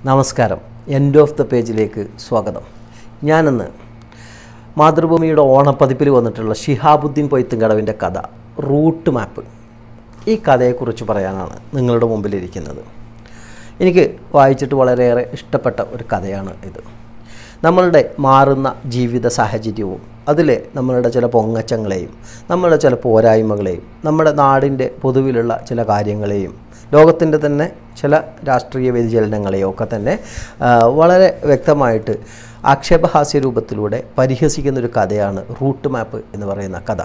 നമസ്കാരം end of the പേജിലേക്ക് സ്വാഗതം ഞാനിന്ന് മാതൃഭൂമിയുടെ ഓണപ്പതിപ്പിൽ വന്നിട്ടുള്ള ഷിഹാബുദ്ദീൻ പൊയ്ത്തുംകടവിൻ്റെ കഥ റൂട്ട് മാപ്പ് ഈ കഥയെക്കുറിച്ച് പറയാനാണ് നിങ്ങളുടെ മുമ്പിലിരിക്കുന്നത് എനിക്ക് വായിച്ചിട്ട് വളരെയേറെ ഇഷ്ടപ്പെട്ട ഒരു കഥയാണ് ഇത് നമ്മളുടെ മാറുന്ന ജീവിത സാഹചര്യവും അതിലെ നമ്മളുടെ ചില പൊങ്ങച്ചങ്ങളെയും നമ്മളുടെ ചില പോരായ്മകളെയും നമ്മുടെ നാടിൻ്റെ പൊതുവിലുള്ള ചില കാര്യങ്ങളെയും ലോകത്തിൻ്റെ തന്നെ ചില രാഷ്ട്രീയ വ്യതിചലനങ്ങളെയും ഒക്കെ തന്നെ ആ, വളരെ വ്യക്തമായിട്ട് ആക്ഷേപഹാസ്യ രൂപത്തിലൂടെ പരിഹസിക്കുന്നൊരു കഥയാണ് റൂട്ട് മാപ്പ് എന്ന് പറയുന്ന കഥ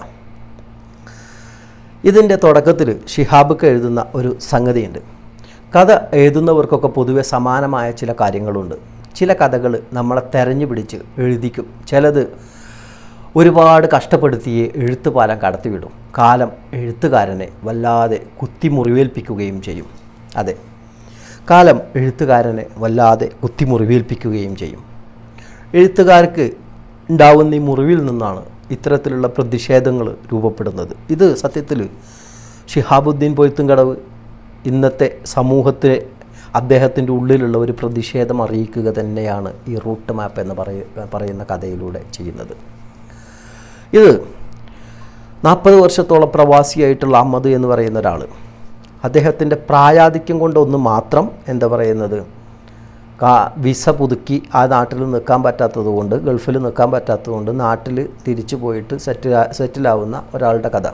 ഇതിൻ്റെ തുടക്കത്തിൽ ഷിഹാബുക്ക് എഴുതുന്ന ഒരു സംഗതിയുണ്ട് കഥ എഴുതുന്നവർക്കൊക്കെ പൊതുവെ സമാനമായ ചില കാര്യങ്ങളുണ്ട് ചില കഥകൾ നമ്മളെ തെരഞ്ഞു പിടിച്ച് എഴുതിക്കും ചിലത് ഒരുപാട് കഷ്ടപ്പെടുത്തിയേ എഴുത്തുപാലം കടത്തിവിടും കാലം എഴുത്തുകാരനെ വല്ലാതെ കുത്തി മുറിവേൽപ്പിക്കുകയും ചെയ്യും അതെ കാലം എഴുത്തുകാരനെ വല്ലാതെ കുത്തി മുറിവേൽപ്പിക്കുകയും ചെയ്യും എഴുത്തുകാർക്ക് ഉണ്ടാവുന്ന ഈ മുറിവിൽ നിന്നാണ് ഇത്തരത്തിലുള്ള പ്രതിഷേധങ്ങൾ രൂപപ്പെടുന്നത് ഇത് സത്യത്തിൽ ഷിഹാബുദ്ദീൻ പൊയ്ത്തുംകടവ് ഇന്നത്തെ സമൂഹത്തെ അദ്ദേഹത്തിൻ്റെ ഉള്ളിലുള്ള ഒരു പ്രതിഷേധം അറിയിക്കുക തന്നെയാണ് ഈ റൂട്ട് മാപ്പ് എന്ന് പറയ പറയുന്ന കഥയിലൂടെ ചെയ്യുന്നത് ഇത് നാൽപ്പത് വർഷത്തോളം പ്രവാസിയായിട്ടുള്ള അഹമ്മദ് എന്ന് പറയുന്ന ഒരാൾ അദ്ദേഹത്തിൻ്റെ പ്രായാധിക്യം കൊണ്ടൊന്ന് മാത്രം എന്താ പറയുന്നത് കാ വിസ പുതുക്കി ആ നാട്ടിൽ നിൽക്കാൻ പറ്റാത്തത് കൊണ്ട് ഗൾഫിൽ നിൽക്കാൻ പറ്റാത്തത് കൊണ്ട് നാട്ടിൽ തിരിച്ചു പോയിട്ട് സെറ്റിൽ സെറ്റിലാവുന്ന ഒരാളുടെ കഥ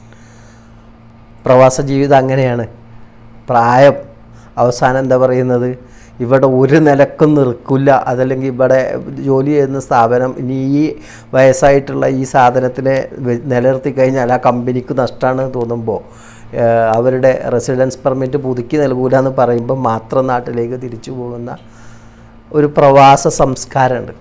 പ്രവാസ ജീവിതം അങ്ങനെയാണ് പ്രായം അവസാനം എന്താ പറയുന്നത് ഇവിടെ ഒരു നിലക്കും നിൽക്കില്ല അതല്ലെങ്കിൽ ഇവിടെ ജോലി ചെയ്യുന്ന സ്ഥാപനം ഇനി ഈ വയസ്സായിട്ടുള്ള ഈ സാധനത്തിനെ വെ- നിലനിർത്തി കഴിഞ്ഞാൽ ആ കമ്പനിക്ക് നഷ്ടമാണ് തോന്നുമ്പോൾ ഏഹ്, അവരുടെ റെസിഡൻസ് പെർമിറ്റ് പുതുക്കി നൽകൂല എന്ന് പറയുമ്പോൾ മാത്രം നാട്ടിലേക്ക് തിരിച്ചു പോകുന്ന ഒരു പ്രവാസ സംസ്കാരമുണ്ട്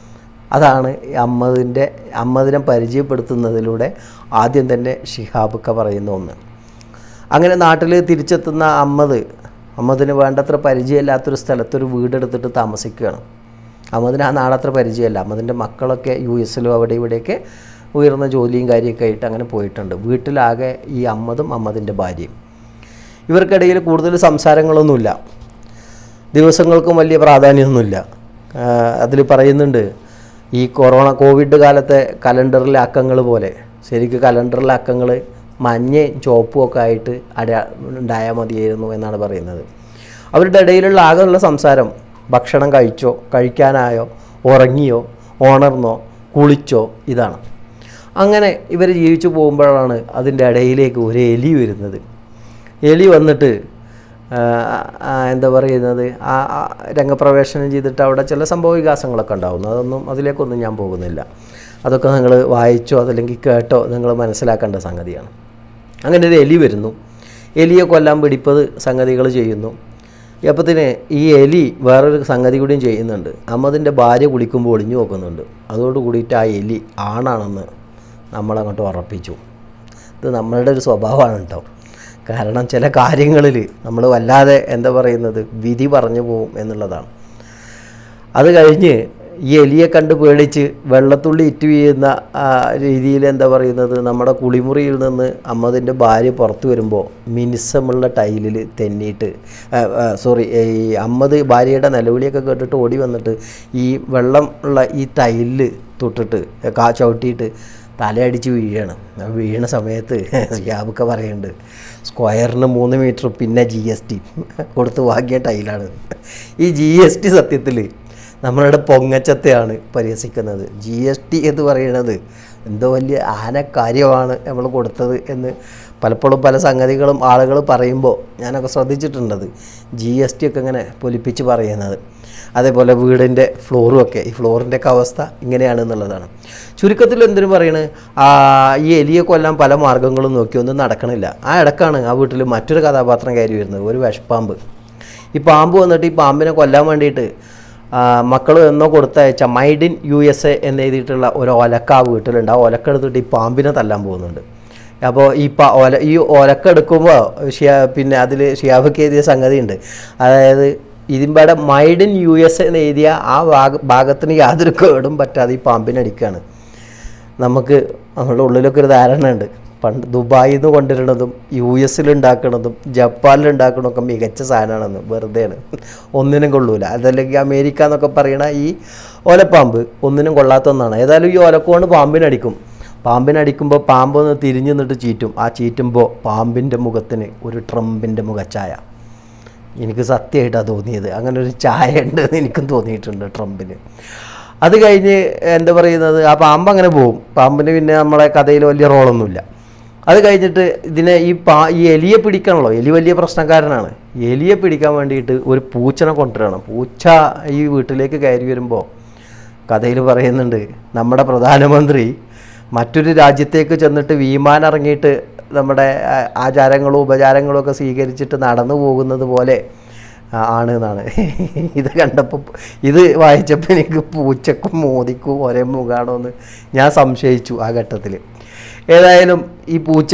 അതാണ് ഈ അമ്മദിൻ്റെ അമ്മദിനെ പരിചയപ്പെടുത്തുന്നതിലൂടെ ആദ്യം തന്നെ ഷിഹാബുക്ക പറയുന്ന ഒന്ന് അങ്ങനെ നാട്ടിൽ തിരിച്ചെത്തുന്ന അമ്മദ് അമ്മദിന് വേണ്ടത്ര പരിചയമില്ലാത്തൊരു സ്ഥലത്തൊരു വീടെടുത്തിട്ട് താമസിക്കുകയാണ് അമ്മദിന് ആ നാടത്ര പരിചയമല്ല അമ്മദിൻ്റെ മക്കളൊക്കെ യു എസിലും അവിടെ ഇവിടെയൊക്കെ ഉയർന്ന ജോലിയും കാര്യമൊക്കെ ആയിട്ട് അങ്ങനെ പോയിട്ടുണ്ട് വീട്ടിലാകെ ഈ അമ്മദും അമ്മദിൻ്റെ ഭാര്യയും ഇവർക്കിടയിൽ കൂടുതൽ സംസാരങ്ങളൊന്നുമില്ല ദിവസങ്ങൾക്കും വലിയ പ്രാധാന്യമൊന്നുമില്ല അതിൽ പറയുന്നുണ്ട് ഈ കൊറോണ കോവിഡ് കാലത്തെ കലണ്ടറിലെ അക്കങ്ങൾ പോലെ ശരിക്കും കലണ്ടറിലെ അക്കങ്ങൾ മഞ്ഞയും ചുവപ്പും ഒക്കെ ആയിട്ട് അട ഉണ്ടായാൽ മതിയായിരുന്നു എന്നാണ് പറയുന്നത് അവരുടെ ഇടയിലുള്ള ആകെയുള്ള സംസാരം ഭക്ഷണം കഴിച്ചോ കഴിക്കാനായോ ഉറങ്ങിയോ ഉണർന്നോ കുളിച്ചോ ഇതാണ് അങ്ങനെ ഇവർ ജീവിച്ചു പോകുമ്പോഴാണ് അതിൻ്റെ ഇടയിലേക്ക് ഒരു എലി വരുന്നത് എലി വന്നിട്ട് ആ, ആ, എന്താ പറയുന്നത് ആ ആ രംഗപ്രവേശനം ചെയ്തിട്ട് അവിടെ ചില സംഭവ വികാസങ്ങളൊക്കെ ഉണ്ടാവുന്നു അതൊന്നും അതിലേക്കൊന്നും ഞാൻ പോകുന്നില്ല അതൊക്കെ നിങ്ങൾ വായിച്ചോ അതല്ലെങ്കിൽ കേട്ടോ നിങ്ങൾ മനസ്സിലാക്കേണ്ട സംഗതിയാണ് അങ്ങനെ ഒരു എലി വരുന്നു എലിയെ കൊല്ലാൻ പിടിപ്പത് സംഗതികൾ ചെയ്യുന്നു അപ്പത്തിന് ഈ എലി വേറൊരു സംഗതി കൂടിയും ചെയ്യുന്നുണ്ട് അമ്മതിൻ്റെ ഭാര്യ കുളിക്കുമ്പോൾ ഒളിഞ്ഞു നോക്കുന്നുണ്ട് അതോട് കൂടിയിട്ട് ആ എലി ആണാണെന്ന് നമ്മളങ്ങോട്ട് ഉറപ്പിച്ചു ഇത് നമ്മളുടെ ഒരു സ്വഭാവമാണ് കേട്ടോ കാരണം ചില കാര്യങ്ങളിൽ നമ്മൾ വല്ലാതെ എന്താ പറയുന്നത് വിധി പറഞ്ഞു പോകും എന്നുള്ളതാണ് അത് കഴിഞ്ഞ് ഈ എലിയെ കണ്ട് പേടിച്ച് വെള്ളത്തുള്ളി ഇറ്റ് വീഴുന്ന ആ, രീതിയിൽ എന്താ പറയുന്നത് നമ്മുടെ കുളിമുറിയിൽ നിന്ന് അമ്മതിൻ്റെ ഭാര്യ പുറത്ത് വരുമ്പോൾ മിനുസമുള്ള ടൈലിൽ തെന്നിയിട്ട് സോറി ഈ അമ്മത് ഭാര്യയുടെ നിലവിളിയൊക്കെ കേട്ടിട്ട് ഓടി വന്നിട്ട് ഈ വെള്ളം ഉള്ള ഈ ടൈലിൽ തൊട്ടിട്ട് കാ ചവിട്ടിയിട്ട് തലയടിച്ച് വീഴാണ് ആ വീണ സമയത്ത് ഷിയാബൊക്കെ പറയുന്നുണ്ട് സ്ക്വയറിന് മൂന്ന് മീറ്റർ പിന്നെ ജി എസ് ടി കൊടുത്ത് വാങ്ങിയ ടൈലാണ് ഈ ജി എസ് ടി സത്യത്തിൽ നമ്മളുടെ പൊങ്ങച്ചത്തെയാണ് പരിഹസിക്കുന്നത് ജി എസ് ടി എന്ന് പറയുന്നത് എന്തോ വലിയ ആനക്കാര്യമാണ് നമ്മൾ കൊടുത്തത് എന്ന് പലപ്പോഴും പല സംഗതികളും ആളുകൾ പറയുമ്പോൾ ഞാനൊക്കെ ശ്രദ്ധിച്ചിട്ടുണ്ടത് ജി എസ് ടി ഒക്കെ ഇങ്ങനെ പൊലിപ്പിച്ച് പറയുന്നത് അതേപോലെ വീടിൻ്റെ ഫ്ലോറും ഒക്കെ ഈ ഫ്ലോറിൻ്റെ ഒക്കെ അവസ്ഥ ഇങ്ങനെയാണെന്നുള്ളതാണ് ചുരുക്കത്തിൽ എന്തിനു പറയണ് ആ, ഈ എലിയെ കൊല്ലാൻ പല മാർഗങ്ങളും നോക്കി ഒന്നും നടക്കണില്ല ആ ഇടക്കാണ് ആ വീട്ടിൽ മറ്റൊരു കഥാപാത്രം കയറി വരുന്നത് ഒരു വിഷപ്പാമ്പ് ഈ പാമ്പ് വന്നിട്ട് ഈ പാമ്പിനെ കൊല്ലാൻ വേണ്ടിയിട്ട് മക്കൾ എന്നോ കൊടുത്തയച്ച മൈഡിൻ യു എസ് എ എന്ന് എഴുതിയിട്ടുള്ള ഒരു ഒലക്ക ആ വീട്ടിലുണ്ട് ആ ഒലക്ക എടുത്തിട്ട് ഈ പാമ്പിനെ തല്ലാൻ പോകുന്നുണ്ട് അപ്പോൾ ഈ പ ഒല ഈ ഒലക്ക എടുക്കുമ്പോൾ ഷിയാ പിന്നെ അതിൽ ഷിയാബക്ക് എഴുതിയ സംഗതി ഉണ്ട് അതായത് ഇതിമ്പടെ മൈഡിൻ യു എസ് എന്ന് എഴുതിയ ആ ഭാഗ ഭാഗത്തിന് യാതൊരു കേടും പറ്റാതെ ഈ പാമ്പിനടിക്കുകയാണ് നമുക്ക് നമ്മുടെ ഉള്ളിലൊക്കെ ഒരു ധാരണ ഉണ്ട് പണ്ട് ദുബായിൽ നിന്ന് കൊണ്ടുവരുന്നതും യു എസിൽ ഉണ്ടാക്കുന്നതും ജപ്പാനിൽ ഉണ്ടാക്കുന്നതൊക്കെ മികച്ച സാധനമാണെന്ന് വെറുതെയാണ് ഒന്നിനും കൊള്ളൂല അതല്ലെങ്കിൽ അമേരിക്ക എന്നൊക്കെ പറയണ ഈ ഓലപ്പാമ്പ് ഒന്നിനും കൊള്ളാത്ത ഒന്നാണ് ഏതായാലും ഈ ഓലക്കോണ്ട് പാമ്പിനടിക്കും പാമ്പിനടിക്കുമ്പോൾ പാമ്പ് ഒന്ന് തിരിഞ്ഞു നിന്നിട്ട് ചീറ്റും ആ ചീറ്റുമ്പോൾ പാമ്പിൻ്റെ മുഖത്തിന് ഒരു ട്രംപിൻ്റെ മുഖച്ചായ എനിക്ക് സത്യമായിട്ടാണ് തോന്നിയത് അങ്ങനെ ഒരു ചായ ഉണ്ട് എന്ന് എനിക്കും തോന്നിയിട്ടുണ്ട് ട്രംപിന് അത് കഴിഞ്ഞ് എന്താ പറയുന്നത് ആ പാമ്പ് അങ്ങനെ പോകും പാമ്പിന് പിന്നെ നമ്മളെ കഥയിൽ വലിയ റോളൊന്നുമില്ല അത് കഴിഞ്ഞിട്ട് ഇതിനെ ഈ പാ ഈ എലിയെ പിടിക്കണല്ലോ എലി വലിയ പ്രശ്നക്കാരനാണ് എലിയെ പിടിക്കാൻ വേണ്ടിയിട്ട് ഒരു പൂച്ചനെ കൊണ്ടുവരണം പൂച്ച ഈ വീട്ടിലേക്ക് കയറി വരുമ്പോൾ കഥയിൽ പറയുന്നുണ്ട് നമ്മുടെ പ്രധാനമന്ത്രി മറ്റൊരു രാജ്യത്തേക്ക് ചെന്നിട്ട് വിമാനം ഇറങ്ങിയിട്ട് നമ്മുടെ ആ, ആചാരങ്ങളും ഉപചാരങ്ങളും ഒക്കെ സ്വീകരിച്ചിട്ട് നടന്നു പോകുന്നത് പോലെ ആ, ആണ് എന്നാണ് ഇത് കണ്ടപ്പോൾ ഇത് വായിച്ചപ്പോൾ എനിക്ക് പൂച്ചക്കും മോദിക്കും ഒരേ മുഖാണോ എന്ന് ഞാൻ സംശയിച്ചു ആ ഘട്ടത്തിൽ ഏതായാലും ഈ പൂച്ച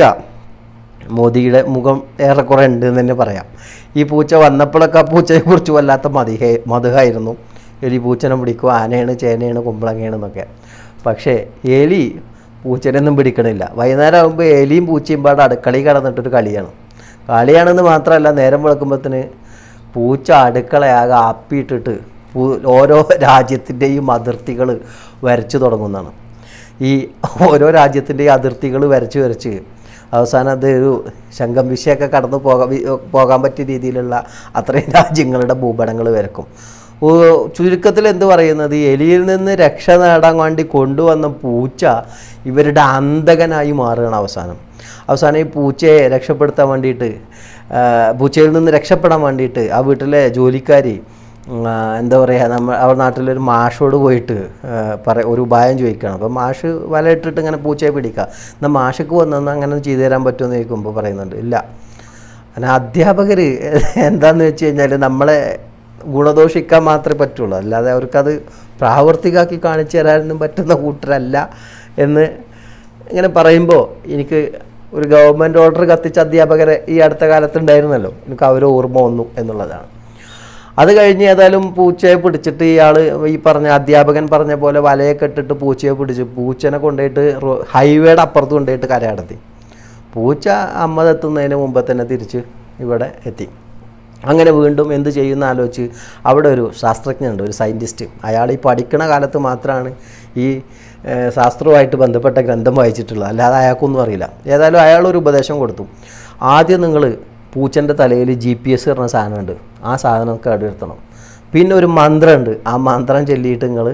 മോദിയുടെ മുഖം ഏറെക്കുറെ ഉണ്ട് എന്ന് തന്നെ പറയാം ഈ പൂച്ച വന്നപ്പോഴൊക്കെ ആ പൂച്ചയെക്കുറിച്ച് വല്ലാത്ത മതിഹ മധുഹായിരുന്നു എലി പൂച്ചനെ പിടിക്കും ആനയാണ് ചേനയാണ് കുമ്പളങ്ങയാണ് എന്നൊക്കെ പക്ഷേ എലി പൂച്ചനെയൊന്നും പിടിക്കണില്ല വൈകുന്നേരം ആകുമ്പോൾ എലിയും പൂച്ചയും പാടെ അടുക്കളയിൽ കടന്നിട്ടൊരു കളിയാണ് കളിയാണെന്ന് മാത്രമല്ല നേരം വെളുക്കുമ്പോഴത്തിന് പൂച്ച അടുക്കളയാകെ ആപ്പിയിട്ടിട്ട് പൂ- ഓരോ രാജ്യത്തിൻ്റെയും അതിർത്തികൾ വരച്ചു തുടങ്ങുന്നതാണ് ഈ ഓരോ രാജ്യത്തിൻ്റെയും അതിർത്തികൾ വരച്ച് വരച്ച് അവസാനം അത് ഒരു ശങ്കം വിഷയൊക്കെ കടന്നു പോകാൻ വി- പോകാൻ പറ്റിയ രീതിയിലുള്ള അത്രയും രാജ്യങ്ങളുടെ ഭൂപടങ്ങൾ വരക്കും ഓ, ചുരുക്കത്തിൽ എന്ത് പറയുന്നത് ഈ എലിയിൽ നിന്ന് രക്ഷ നേടാൻ വേണ്ടി കൊണ്ടുവന്ന പൂച്ച ഇവരുടെ അന്തകനായി മാറുകയാണ് അവസാനം അവസാനം ഈ പൂച്ചയെ രക്ഷപ്പെടുത്താൻ വേണ്ടിയിട്ട് ആ, പൂച്ചയിൽ നിന്ന് രക്ഷപ്പെടാൻ വേണ്ടിയിട്ട് ആ വീട്ടിലെ ജോലിക്കാരി ഉം, ആ, എന്താ പറയുക നമ്മൾ അവരുടെ നാട്ടിലൊരു മാഷോട് പോയിട്ട് ആ, പറ ഒരു ഉപായം ചോദിക്കണം അപ്പം മാഷ് വലയിട്ടിട്ട് ഇങ്ങനെ പൂച്ചയെ പിടിക്കുക എന്നാൽ മാഷക്ക് വന്നെന്ന് അങ്ങനെ ചെയ്തു തരാൻ പറ്റുമെന്ന് ചോദിക്കുമ്പോൾ പറയുന്നുണ്ട് ഇല്ല അങ്ങനെ അധ്യാപകർ എന്താന്ന് വെച്ച് കഴിഞ്ഞാൽ നമ്മളെ ഗുണദോഷിക്കാൻ മാത്രമേ പറ്റുള്ളൂ അല്ലാതെ അവർക്കത് പ്രാവർത്തികമാക്കി കാണിച്ചു തരാനൊന്നും പറ്റുന്ന കൂട്ടരല്ല എന്ന് ഇങ്ങനെ പറയുമ്പോൾ എനിക്ക് ഒരു ഗവൺമെൻറ് ഓർഡർ കത്തിച്ച അധ്യാപകരെ ഈ അടുത്ത കാലത്ത് ഉണ്ടായിരുന്നല്ലോ എനിക്ക് അവരെ ഓർമ്മ വന്നു എന്നുള്ളതാണ് അത് കഴിഞ്ഞ് ഏതായാലും പൂച്ചയെ പിടിച്ചിട്ട് ഇയാൾ ഈ പറഞ്ഞ അധ്യാപകൻ പറഞ്ഞ പോലെ വലയൊക്കെ ഇട്ടിട്ട് പൂച്ചയെ പിടിച്ച് പൂച്ചനെ കൊണ്ടുപോയിട്ട് റോ- ഹൈവേയുടെ അപ്പുറത്ത് കൊണ്ടുപോയിട്ട് കരയടത്തി പൂച്ച അമ്മതെത്തുന്നതിന് മുമ്പ് തന്നെ തിരിച്ച് ഇവിടെ എത്തി അങ്ങനെ വീണ്ടും എന്ത് ചെയ്യുന്ന ആലോചിച്ച് അവിടെ ഒരു ശാസ്ത്രജ്ഞനുണ്ട് ഒരു സയൻറ്റിസ്റ്റ് അയാൾ ഈ പഠിക്കണ കാലത്ത് മാത്രമാണ് ഈ ഏഹ്, ശാസ്ത്രവുമായിട്ട് ബന്ധപ്പെട്ട ഗ്രന്ഥം വായിച്ചിട്ടുള്ളത് അല്ലാതെ അയാൾക്കൊന്നും അറിയില്ല ഏതായാലും അയാൾ ഒരു ഉപദേശം കൊടുത്തു ആദ്യം നിങ്ങൾ പൂച്ചൻ്റെ തലയിൽ ജി പി എസ് പറഞ്ഞ സാധനമുണ്ട് ആ സാധനം കേടുവരുത്തണം പിന്നെ ഒരു മന്ത്രമുണ്ട് ആ മന്ത്രം ചൊല്ലിയിട്ട് നിങ്ങൾ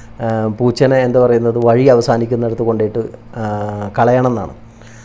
പൂച്ചനെ എന്താ പറയുന്നത് വഴി അവസാനിക്കുന്നിടത്ത് കൊണ്ടുപോയിട്ട് ആ, കളയണം എന്നാണ്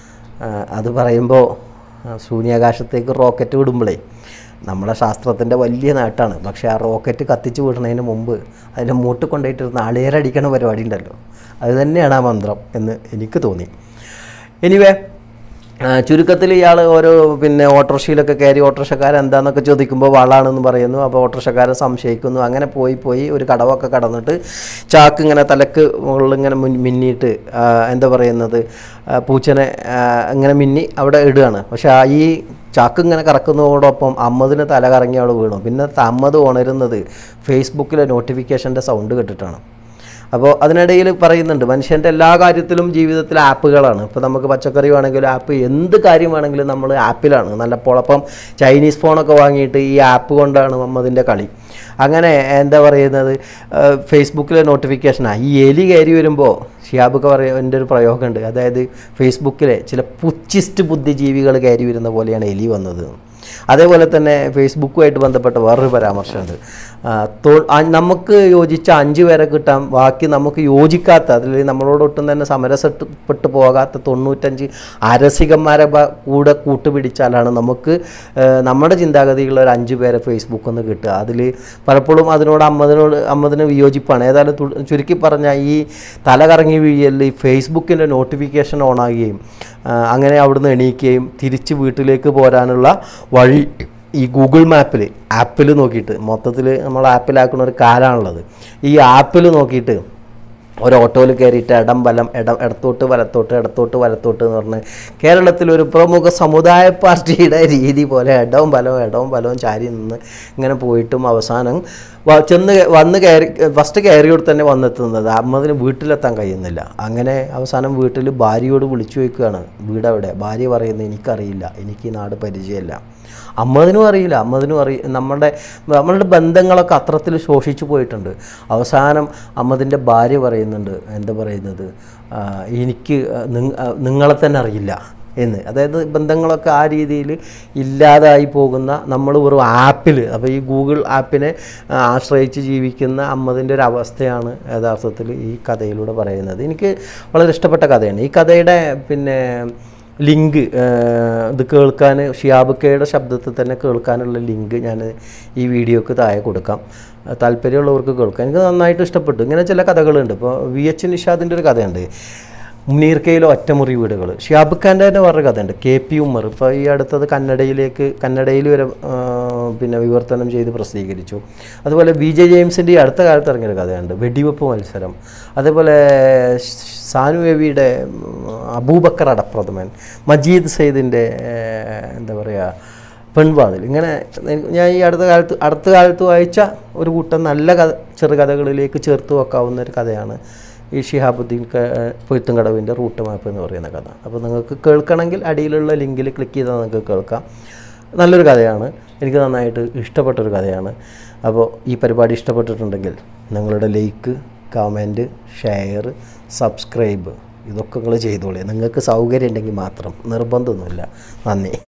ആ, അത് പറയുമ്പോൾ ശൂന്യാകാശത്തേക്ക് റോക്കറ്റ് വിടുമ്പോഴേ നമ്മളെ ശാസ്ത്രത്തിൻ്റെ വലിയ നേട്ടമാണ് പക്ഷേ ആ റോക്കറ്റ് കത്തിച്ച് വിടുന്നതിന് മുമ്പ് അതിൻ്റെ മൂട്ട് കൊണ്ടുപോയിട്ട് നാളികേരടിക്കണ പരിപാടി ഉണ്ടല്ലോ അത് തന്നെയാണ് ആ മന്ത്രം എന്ന് എനിക്ക് തോന്നി എനിവേ ചുരുക്കത്തിൽ ഇയാൾ ഓരോ പിന്നെ ഓട്ടോറിക്ഷയിലൊക്കെ കയറി ഓട്ടോറിക്ഷക്കാരൻ എന്താണെന്നൊക്കെ ചോദിക്കുമ്പോൾ വളാണെന്ന് പറയുന്നു അപ്പോൾ ഓട്ടോറിക്ഷക്കാരൻ സംശയിക്കുന്നു അങ്ങനെ പോയി പോയി ഒരു കടവൊക്കെ കടന്നിട്ട് ചാക്ക് ഇങ്ങനെ തലക്ക് മുകളിൽ ഇങ്ങനെ മുൻ- മിന്നിയിട്ട് ആ, എന്താ പറയുന്നത് ആ, പൂച്ചനെ ആ, ഇങ്ങനെ മിന്നി അവിടെ ഇടുകയാണ് പക്ഷേ ആ ഈ ചാക്ക് ഇങ്ങനെ കറക്കുന്നതോടൊപ്പം അമ്മദിന് തല കറങ്ങി അവിടെ വീണു പിന്നെ അമ്മദ് ഉണരുന്നത് ഫേസ്ബുക്കിലെ നോട്ടിഫിക്കേഷൻ്റെ സൗണ്ട് കേട്ടിട്ടാണ് അപ്പോൾ അതിനിടയിൽ പറയുന്നുണ്ട് മനുഷ്യൻ്റെ എല്ലാ കാര്യത്തിലും ജീവിതത്തിൽ ആപ്പുകളാണ് ഇപ്പോൾ നമുക്ക് പച്ചക്കറി വേണമെങ്കിലും ആപ്പ് എന്ത് കാര്യം വേണമെങ്കിലും നമ്മൾ ആപ്പിലാണ് നല്ലപ്പോൾ അപ്പം ചൈനീസ് ഫോണൊക്കെ വാങ്ങിയിട്ട് ഈ ആപ്പ് കൊണ്ടാണ് നമ്മതിൻ്റെ കളി അങ്ങനെ എന്താ പറയുന്നത് ഏഹ് ഫേസ്ബുക്കിലെ നോട്ടിഫിക്കേഷനാണ് ഈ എലി കയറി വരുമ്പോൾ ഷിയാബൊക്കെ പറയും എൻ്റെ ഒരു പ്രയോഗമുണ്ട് അതായത് ഫേസ്ബുക്കിലെ ചില പുച്ചിസ്റ്റ് ബുദ്ധിജീവികൾ കയറി വരുന്ന പോലെയാണ് എലി വന്നത് അതേപോലെ തന്നെ ഫേസ്ബുക്കുമായിട്ട് ബന്ധപ്പെട്ട വേറൊരു പരാമർശമുണ്ട് ആ, തൊ- ആ, നമുക്ക് യോജിച്ച അഞ്ച് പേരെ കിട്ടാൻ ബാക്കി നമുക്ക് യോജിക്കാത്ത അതിൽ നമ്മളോടൊട്ടും തന്നെ സമരസപ്പെട്ട് പോകാത്ത തൊണ്ണൂറ്റഞ്ച് അരസികന്മാരെ ബ- കൂടെ കൂട്ടുപിടിച്ചാലാണ് നമുക്ക് ആ, നമ്മുടെ ചിന്താഗതിയുള്ള ഒരു അഞ്ച് പേരെ ഫേസ്ബുക്കിൽ നിന്ന് കിട്ടുക അതിൽ പലപ്പോഴും അതിനോട് അമ്മതിനോട് അമ്മതിന് വിയോജിപ്പാണ് ഏതായാലും തു- ചുരുക്കി പറഞ്ഞാൽ ഈ തല കറങ്ങി വീഴലിൽ ഈ ഫേസ്ബുക്കിൻ്റെ നോട്ടിഫിക്കേഷൻ ഓണാകുകയും ആ, അങ്ങനെ അവിടുന്ന് എണീക്കുകയും തിരിച്ച് വീട്ടിലേക്ക് പോരാനുള്ള വഴി ഈ ഗൂഗിൾ മാപ്പിൽ ആപ്പിൽ നോക്കിയിട്ട് മൊത്തത്തിൽ നമ്മൾ ആപ്പിലാക്കുന്ന ഒരു കാലാണുള്ളത് ഈ ആപ്പിൽ നോക്കിയിട്ട് ഒരു ഓട്ടോയിൽ കയറിയിട്ട് ഇടം വലം ഇടം ഇടത്തോട്ട് വലത്തോട്ട് ഇടത്തോട്ട് വലത്തോട്ട് എന്ന് പറഞ്ഞ് കേരളത്തിലൊരു പ്രമുഖ സമുദായ പാർട്ടിയുടെ രീതി പോലെ ഇടവും വലവും ഇടവും വലവും ചാരി നിന്ന് ഇങ്ങനെ പോയിട്ടും അവസാനം വ- ചെന്ന് കേ- വന്ന് കയറി ഫസ്റ്റ് കയറിയോട് തന്നെ വന്നെത്തുന്നത് അമ്മതിന് വീട്ടിലെത്താൻ കഴിയുന്നില്ല അങ്ങനെ അവസാനം വീട്ടിൽ ഭാര്യയോട് വിളിച്ചു ചോദിക്കുകയാണ് വീട് എവിടെ ഭാര്യ പറയുന്നത് എനിക്കറിയില്ല എനിക്ക് ഈ നാട് പരിചയമില്ല അമ്മതിനും അറിയില്ല അമ്മതിനും അറിയ നമ്മുടെ നമ്മളുടെ ബന്ധങ്ങളൊക്കെ അത്രത്തിൽ ശോഷിച്ചു പോയിട്ടുണ്ട് അവസാനം അമ്മതിൻ്റെ ഭാര്യ പറയുന്നുണ്ട് എന്താ പറയുന്നത് ആ, എനിക്ക് നിങ്ങ- ആ, നിങ്ങളെ തന്നെ അറിയില്ല എന്ന് അതായത് ബന്ധങ്ങളൊക്കെ ആ രീതിയിൽ ഇല്ലാതായി പോകുന്ന നമ്മൾ വെറും ആപ്പിൽ അപ്പോൾ ഈ ഗൂഗിൾ ആപ്പിനെ ആ, ആശ്രയിച്ച് ജീവിക്കുന്ന അമ്മതിൻ്റെ ഒരു അവസ്ഥയാണ് യഥാർത്ഥത്തിൽ ഈ കഥയിലൂടെ പറയുന്നത് എനിക്ക് വളരെ ഇഷ്ടപ്പെട്ട കഥയാണ് ഈ കഥയുടെ പിന്നെ ലിങ്ക് ഇത് കേൾക്കാൻ ഷിയാബുക്കയുടെ ശബ്ദത്തിൽ തന്നെ കേൾക്കാനുള്ള ലിങ്ക് ഞാൻ ഈ വീഡിയോക്ക് താഴെ കൊടുക്കാം താല്പര്യമുള്ളവർക്ക് കേൾക്കാം എനിക്ക് നന്നായിട്ട് ഇഷ്ടപ്പെട്ടു ഇങ്ങനെ ചില കഥകളുണ്ട് ഇപ്പോൾ വി എച്ച് നിഷാദിൻ്റെ ഒരു കഥയുണ്ട് മുനീർക്കയിലെ ഒറ്റമുറി വീടുകൾ ഷിയാബുഖാൻ്റെ തന്നെ വേറൊരു കഥയുണ്ട് കെ പി ഉമ്മർ ഇപ്പോൾ ഈ അടുത്തത് കന്നഡയിലേക്ക് കന്നഡയിൽ വരെ ആ, പിന്നെ വിവർത്തനം ചെയ്ത് പ്രസിദ്ധീകരിച്ചു അതുപോലെ വി ജെ ജെയിംസിൻ്റെ ഈ അടുത്ത കാലത്ത് ഇറങ്ങിയൊരു കഥയുണ്ട് വെടിവെപ്പ് മത്സരം അതേപോലെ സാനു എവിയുടെ അബൂബക്കർ അടപ്രഥമൻ മജീദ് സയ്യിദിൻ്റെ എന്താ പറയുക പെൺവാതിൽ ഇങ്ങനെ ഞാൻ ഈ അടുത്ത കാലത്ത് അടുത്ത കാലത്ത് വായിച്ച ഒരു കൂട്ടം നല്ല കഥ ചെറുകഥകളിലേക്ക് ചേർത്ത് വെക്കാവുന്ന ഒരു കഥയാണ് ഈ ഷിഹാബുദ്ദീൻ ക- പൊയ്ത്തുംകടവിൻ്റെ റൂട്ട് മാപ്പ് എന്ന് പറയുന്ന കഥ അപ്പോൾ നിങ്ങൾക്ക് കേൾക്കണമെങ്കിൽ അടിയിലുള്ള ലിങ്കിൽ ക്ലിക്ക് ചെയ്താൽ നിങ്ങൾക്ക് കേൾക്കാം നല്ലൊരു കഥയാണ് എനിക്ക് നന്നായിട്ട് ഇഷ്ടപ്പെട്ടൊരു കഥയാണ് അപ്പോൾ ഈ പരിപാടി ഇഷ്ടപ്പെട്ടിട്ടുണ്ടെങ്കിൽ നിങ്ങളുടെ ലൈക്ക് കമൻറ്റ് ഷെയർ സബ്സ്ക്രൈബ് ഇതൊക്കെ നിങ്ങൾ ചെയ്തോളൂ നിങ്ങൾക്ക് സൗകര്യം ഉണ്ടെങ്കിൽ മാത്രം നിർബന്ധമൊന്നുമില്ല നന്ദി